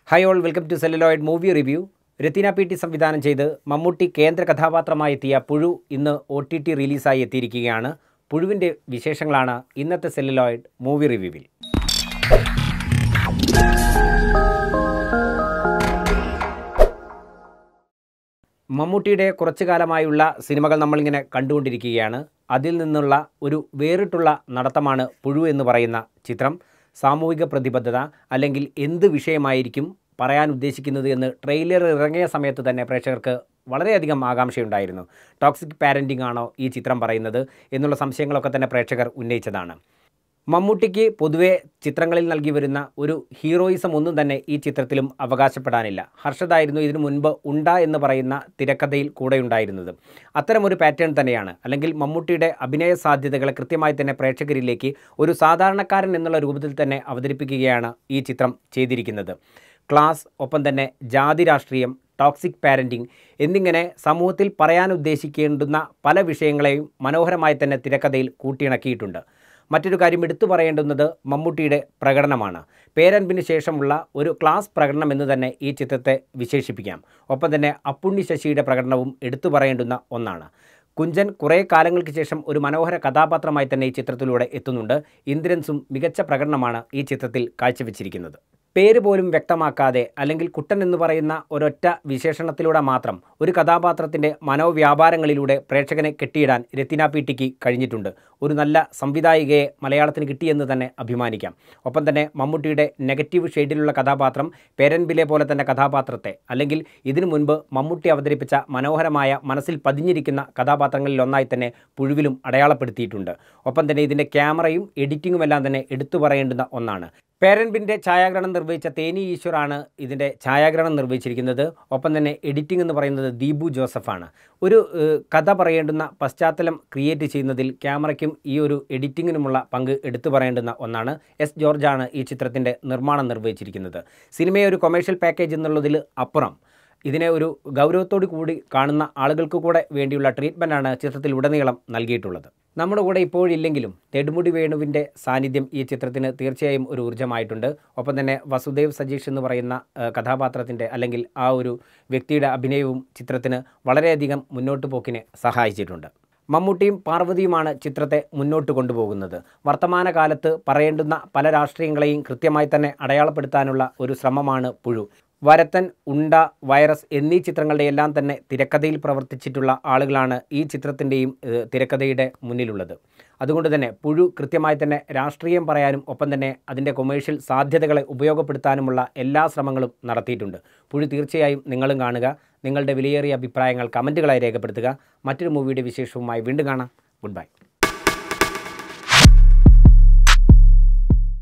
high all welcome to Celluloid movie review Ratheena P T സംവിധാനം ചെയ്ത് മമ്മൂട്ടി കേന്ദ്ര കഥാപാത്രമായി എത്തിയ പുഴു ഇന്ന് ഒ ടി ടി റിലീസായി എത്തിയിരിക്കുകയാണ് പുഴുവിൻ്റെ വിശേഷങ്ങളാണ് ഇന്നത്തെ സെല്ലുലോയിഡ് മൂവി റിവ്യൂവിൽ മമ്മൂട്ടിയുടെ കുറച്ചു കാലമായുള്ള സിനിമകൾ നമ്മളിങ്ങനെ കണ്ടുകൊണ്ടിരിക്കുകയാണ് അതിൽ നിന്നുള്ള ഒരു വേറിട്ടുള്ള നടത്തമാണ് പുഴു എന്ന് പറയുന്ന ചിത്രം സാമൂഹിക പ്രതിബദ്ധത അല്ലെങ്കിൽ എന്ത് വിഷയമായിരിക്കും പറയാൻ ഉദ്ദേശിക്കുന്നത് എന്ന് ട്രെയിലർ ഇറങ്ങിയ സമയത്ത് തന്നെ പ്രേക്ഷകർക്ക് വളരെയധികം ആകാംക്ഷയുണ്ടായിരുന്നു ടോക്സിക് പാരൻറ്റിംഗ് ആണോ ഈ ചിത്രം പറയുന്നത് എന്നുള്ള സംശയങ്ങളൊക്കെ തന്നെ പ്രേക്ഷകർ ഉന്നയിച്ചതാണ് മമ്മൂട്ടിക്ക് പൊതുവെ ചിത്രങ്ങളിൽ നൽകി വരുന്ന ഒരു ഹീറോയിസം ഒന്നും തന്നെ ഈ ചിത്രത്തിലും അവകാശപ്പെടാനില്ല ഹർഷദായിരുന്നു ഇതിനു മുൻപ് ഉണ്ട എന്ന് പറയുന്ന തിരക്കഥയിൽ കൂടെ ഉണ്ടായിരുന്നത് അത്തരമൊരു പാറ്റേൺ തന്നെയാണ് അല്ലെങ്കിൽ മമ്മൂട്ടിയുടെ അഭിനയ സാധ്യതകളെ കൃത്യമായി തന്നെ പ്രേക്ഷകരിലേക്ക് ഒരു സാധാരണക്കാരൻ എന്നുള്ള രൂപത്തിൽ തന്നെ അവതരിപ്പിക്കുകയാണ് ഈ ചിത്രം ചെയ്തിരിക്കുന്നത് ക്ലാസ് ഒപ്പം തന്നെ ജാതി രാഷ്ട്രീയം ടോക്സിക് പാരൻറ്റിംഗ് എന്നിങ്ങനെ സമൂഹത്തിൽ പറയാൻ ഉദ്ദേശിക്കേണ്ടുന്ന പല വിഷയങ്ങളെയും മനോഹരമായി തന്നെ തിരക്കഥയിൽ കൂട്ടിയിണക്കിയിട്ടുണ്ട് മറ്റൊരു കാര്യം എടുത്തു പറയേണ്ടുന്നത് മമ്മൂട്ടിയുടെ പ്രകടനമാണ് പേരൻപിന് ശേഷമുള്ള ഒരു ക്ലാസ് പ്രകടനം എന്ന് തന്നെ ഈ ചിത്രത്തെ വിശേഷിപ്പിക്കാം ഒപ്പം തന്നെ അപ്പുണ്ണി ശശിയുടെ പ്രകടനവും എടുത്തു പറയേണ്ടുന്ന ഒന്നാണ് കുഞ്ചൻ കുറേ കാലങ്ങൾക്ക് ശേഷം ഒരു മനോഹര കഥാപാത്രമായി തന്നെ ഈ ചിത്രത്തിലൂടെ എത്തുന്നുണ്ട് ഇന്ദ്രൻസും മികച്ച പ്രകടനമാണ് ഈ ചിത്രത്തിൽ കാഴ്ചവെച്ചിരിക്കുന്നത് പേര് പോലും വ്യക്തമാക്കാതെ അല്ലെങ്കിൽ കുട്ടൻ എന്ന് പറയുന്ന ഒരൊറ്റ വിശേഷണത്തിലൂടെ മാത്രം ഒരു കഥാപാത്രത്തിൻ്റെ മനോവ്യാപാരങ്ങളിലൂടെ പ്രേക്ഷകനെ കെട്ടിയിടാൻ രത്തിന പി ടിക്ക് കഴിഞ്ഞിട്ടുണ്ട് ഒരു നല്ല സംവിധായികയെ മലയാളത്തിന് കിട്ടിയെന്ന് തന്നെ അഭിമാനിക്കാം ഒപ്പം തന്നെ മമ്മൂട്ടിയുടെ നെഗറ്റീവ് ഷെയ്ഡിലുള്ള കഥാപാത്രം പേരൻബിലെ പോലെ തന്നെ കഥാപാത്രത്തെ അല്ലെങ്കിൽ ഇതിനു മുൻപ് മമ്മൂട്ടി അവതരിപ്പിച്ച മനോഹരമായ മനസ്സിൽ പതിഞ്ഞിരിക്കുന്ന കഥാപാത്രങ്ങളിൽ ഒന്നായി തന്നെ പുഴുവിലും അടയാളപ്പെടുത്തിയിട്ടുണ്ട് ഒപ്പം തന്നെ ഇതിൻ്റെ ക്യാമറയും എഡിറ്റിങ്ങും എല്ലാം തന്നെ എടുത്തു പറയേണ്ടുന്ന ഒന്നാണ് പേരൻപിൻ്റെ ഛായാഗ്രഹണം നിർവഹിച്ച തേനി ഈശ്വറാണ് ഇതിൻ്റെ ഛായാഗ്രഹണം നിർവഹിച്ചിരിക്കുന്നത് ഒപ്പം തന്നെ എഡിറ്റിംഗ് എന്ന് പറയുന്നത് ദീപു ജോസഫാണ് ഒരു ഏഹ്, കഥ പറയേണ്ടുന്ന പശ്ചാത്തലം ക്രിയേറ്റ് ചെയ്യുന്നതിൽ ക്യാമറയ്ക്കും ഈ ഒരു എഡിറ്റിങ്ങിനുമുള്ള പങ്ക് എടുത്തു പറയേണ്ടുന്ന ഒന്നാണ് എസ് ജോർജാണ് ഈ ചിത്രത്തിൻ്റെ നിർമ്മാണം നിർവഹിച്ചിരിക്കുന്നത് സിനിമയെ ഒരു കൊമേഴ്ഷ്യൽ പാക്കേജ് എന്നുള്ളതിൽ അപ്പുറം ഇതിനെ ഒരു ഗൗരവത്തോടു കൂടി കാണുന്ന ആളുകൾക്ക് കൂടെ വേണ്ടിയുള്ള ട്രീറ്റ്മെൻറ്റാണ് ചിത്രത്തിൽ ഉടനീളം നൽകിയിട്ടുള്ളത് നമ്മുടെ കൂടെ ഇപ്പോഴില്ലെങ്കിലും നെടുമുടി വേണുവിൻ്റെ സാന്നിധ്യം ഈ ചിത്രത്തിന് തീർച്ചയായും ഒരു ഊർജ്ജമായിട്ടുണ്ട് ഒപ്പം തന്നെ വസുദേവ് സജീഷ് എന്ന് പറയുന്ന ഏഹ്, കഥാപാത്രത്തിൻ്റെ അല്ലെങ്കിൽ ആ ഒരു വ്യക്തിയുടെ അഭിനയവും ചിത്രത്തിന് വളരെയധികം മുന്നോട്ട് പോക്കിനെ സഹായിച്ചിട്ടുണ്ട് മമ്മൂട്ടിയും പാർവതിയുമാണ് ചിത്രത്തെ മുന്നോട്ട് കൊണ്ടുപോകുന്നത് വർത്തമാനകാലത്ത് പറയേണ്ടുന്ന പല രാഷ്ട്രീയങ്ങളെയും കൃത്യമായി തന്നെ അടയാളപ്പെടുത്താനുള്ള ഒരു ശ്രമമാണ് പുഴു വരത്തൻ ഉണ്ട വൈറസ് എന്നീ ചിത്രങ്ങളുടെ എല്ലാം തന്നെ തിരക്കഥയിൽ പ്രവർത്തിച്ചിട്ടുള്ള ആളുകളാണ് ഈ ചിത്രത്തിൻ്റെയും ഏഹ്, തിരക്കഥയുടെ മുന്നിലുള്ളത് അതുകൊണ്ട് തന്നെ പുഴു കൃത്യമായി തന്നെ രാഷ്ട്രീയം പറയാനും ഒപ്പം തന്നെ അതിൻ്റെ കൊമേഴ്ഷ്യൽ സാധ്യതകളെ ഉപയോഗപ്പെടുത്താനുമുള്ള എല്ലാ ശ്രമങ്ങളും നടത്തിയിട്ടുണ്ട് പുഴു തീർച്ചയായും നിങ്ങളും കാണുക നിങ്ങളുടെ വിലയേറിയ അഭിപ്രായങ്ങൾ കമൻറ്റുകളായി രേഖപ്പെടുത്തുക മറ്റൊരു മൂവിയുടെ വിശേഷവുമായി വീണ്ടും കാണാം ഗുഡ് ബൈ